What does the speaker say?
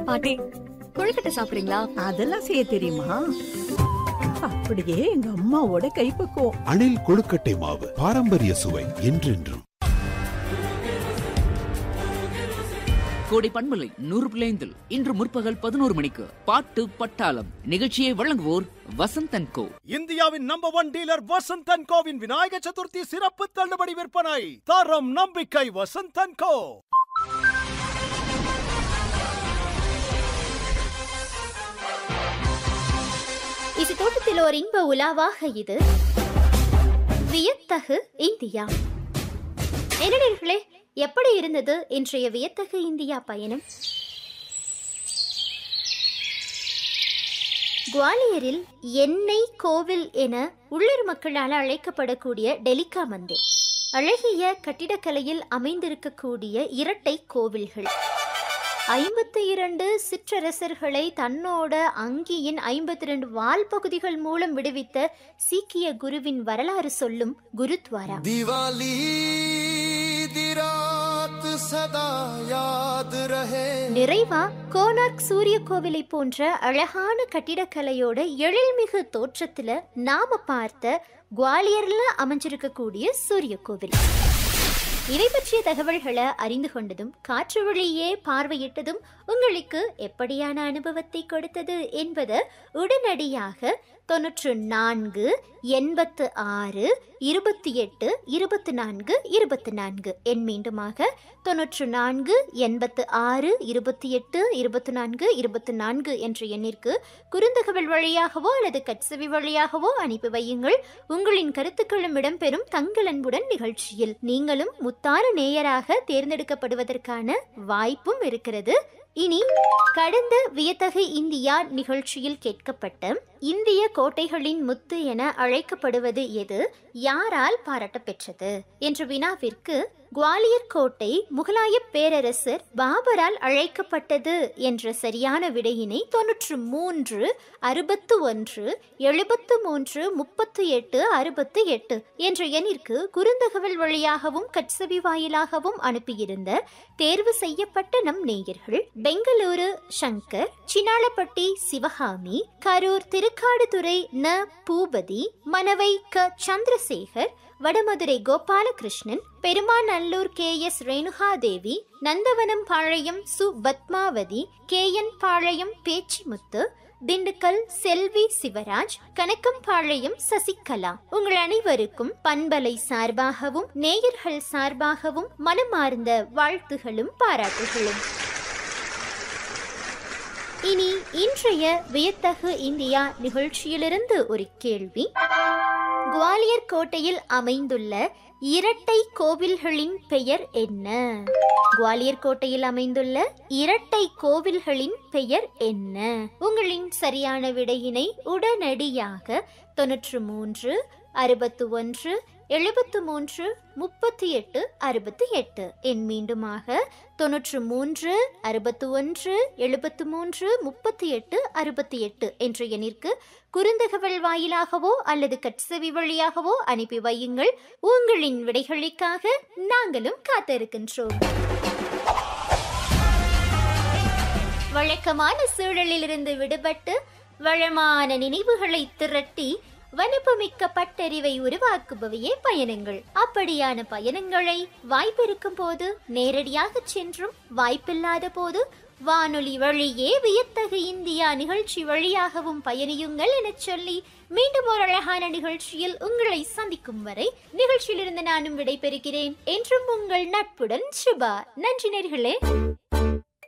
பாட்டி கொழுக்கட்டை சாப்பிடுறீங்களா அதெல்லாம் செய்ய தெரியுமா அப்படியே எங்க அம்மாவோட கைப்பக்குவம் அணில் கொழுக்கட்டை மாவு பாரம்பரிய சுவை என்றென்றும் கோடை பண்பலை நூறு பிள்ளைந்தில் இன்று முற்பகல் பதினோரு மணிக்கு பாட்டு பட்டாளம் நிகழ்ச்சியை வழங்குவோர் வசந்தன் கோ இந்தியாவின் நம்பர் ஒன் டீலர் வசந்தன் கோவின் விநாயக சதுர்த்தி சிறப்பு தள்ளுபடி விற்பனை தரம் நம்பிக்கை வசந்தன் கோ இது தோட்டத்தில் ஒரு இன்ப உலாவாக இது வியத்தகு இந்தியா என்னடர்களே எப்படி இருந்தது இன்றைய வியத்தகு இந்தியா பயணம் குவாலியரில் எண்ணெய் கோவில் என உள்ளூர் மக்களால் அழைக்கப்படக்கூடிய டெலிகா மந்திர் அழகிய கட்டிடக்கலையில் அமைந்திருக்கக்கூடிய இரட்டை கோவில்கள் ஐம்பத்தி இரண்டு சிற்றரசர்களை தன்னோட அங்கியின் ஐம்பத்தி இரண்டு வால் பகுதிகள் மூலம் விடுவித்த சீக்கிய குருவின் வரலாறு சொல்லும் குருத்வாரா दिवाली दी रात सदा याद रहे நிறைவா கோனார்க் சூரிய கோவிலை போன்ற அழகான கட்டிடக்கலையோட எழில்மிகு தோற்றத்துல நாம பார்த்த குவாலியர்ல அமைஞ்சிருக்கக்கூடிய சூரிய கோவில் இதை பற்றிய தகவல்களை அறிந்து கொண்டதும் காற்று வழியே பார்வையிட்டதும் உங்களுக்கு எப்படியான அனுபவத்தை கொடுத்தது என்பது உடனடியாக தொன்னூற்று நான்கு எண்பத்து ஆறு இருபத்தி எட்டு இருபத்தி நான்கு இருபத்தி நான்கு என் மீண்டுமாக தொன்னூற்று நான்கு எண்பத்து ஆறு இருபத்தி எட்டு இருபத்தி நான்கு இருபத்தி நான்கு என்ற எண்ணிற்கு குறுந்தகவல் வழியாகவோ அல்லது கட்சவி வழியாகவோ அனுப்பி வையுங்கள் உங்களின் கருத்துக்களும் இடம்பெறும் தங்கள் அன்புடன் நிகழ்ச்சியில் நீங்களும் முத்தான நேயராக தேர்ந்தெடுக்கப்படுவதற்கான வாய்ப்பும் இருக்கிறது இனி கடந்த வியத்தகு இந்தியா நிகழ்ச்சியில் கேட்கப்பட்ட இந்திய கோட்டைகளின் முத்து என அழைக்கப்படுவது எது யாரால் பாராட்ட பெற்றது என்ற வினாவிற்கு குவாலியர் கோட்டை முகலாய பேரரசர் பாபரால் அழைக்கப்பட்டது என்ற சரியான விடையினை தொன்னூற்று மூன்று அறுபத்து ஒன்று எழுபத்து மூன்று முப்பத்து எட்டு அறுபத்து எட்டு என்ற எண்ணிற்கு குறுந்தகவல் வழியாகவும் கட்சவி வாயிலாகவும் அனுப்பியிருந்த தேர்வு செய்யப்பட்ட நம் நேயர்கள் பெங்களூரு சங்கர் சினாளப்பட்டி சிவகாமி கரூர் திருக்காடுதுறை ந பூபதி மனவை க சந்திரசேகர் வடமதுரை கோபாலகிருஷ்ணன் பெருமாநல்லூர் கே எஸ் ரேணுகாதேவி நந்தவனம் பாளையம் சு பத்மாவதி கே என் பாளையம் பேச்சிமுத்து திண்டுக்கல் செல்வி சிவராஜ் கணக்கம்பாளையம் சசிகலா உங்கள் அனைவருக்கும் பண்பலை சார்பாகவும் நேயர்கள் சார்பாகவும் மனமார்ந்த வாழ்த்துகளும் பாராட்டுகளும் இனி இன்றைய வியத்தகு இந்தியா நிகழ்ச்சியிலிருந்து ஒரு கேள்வி குவாலியர் கோட்டையில் அமைந்துள்ள இரட்டை கோவில்களின் பெயர் என்ன குவாலியர் கோட்டையில் அமைந்துள்ள இரட்டை கோவில்களின் பெயர் என்ன உங்களின் சரியான விடையினை உடனடியாக தொன்னூற்று மூன்று அறுபத்து ஒன்று எழுபத்து மூன்று முப்பத்தி எட்டு அறுபத்தி எட்டு என் மீண்டுமாக தொன்னூற்று மூன்று அறுபத்து ஒன்று எழுபத்து மூன்று முப்பத்தி எட்டு அறுபத்தி எட்டு என்ற எண்ணிற்கு குறுந்தகவல் வாயிலாகவோ அல்லது கட்சவி வழியாகவோ அனுப்பி வையுங்கள் உங்களின் விடைகளுக்காக நாங்களும் காத்திருக்கின்றோம் வழக்கமான சூழலிலிருந்து விடுபட்டு வளமான நினைவுகளை திரட்டி வனப்புமிக்க பட்டறிவை உருவாக்குபவையே பயணங்கள் அப்படியான பயணங்களை வாய்ப்பிருக்கும் போது நேரடியாக சென்றும் வாய்ப்பில்லாத போது வானொலி வழியே வியத்தகு இந்தியா நிகழ்ச்சி வழியாகவும் பயணியுங்கள் எனச் சொல்லி மீண்டும் ஒரு அழகான நிகழ்ச்சியில் உங்களை சந்திக்கும் வரை நிகழ்ச்சியிலிருந்து நானும் விடைபெறுகிறேன் என்றும் உங்கள் நட்புடன் சுபா நன்றி நேர்களே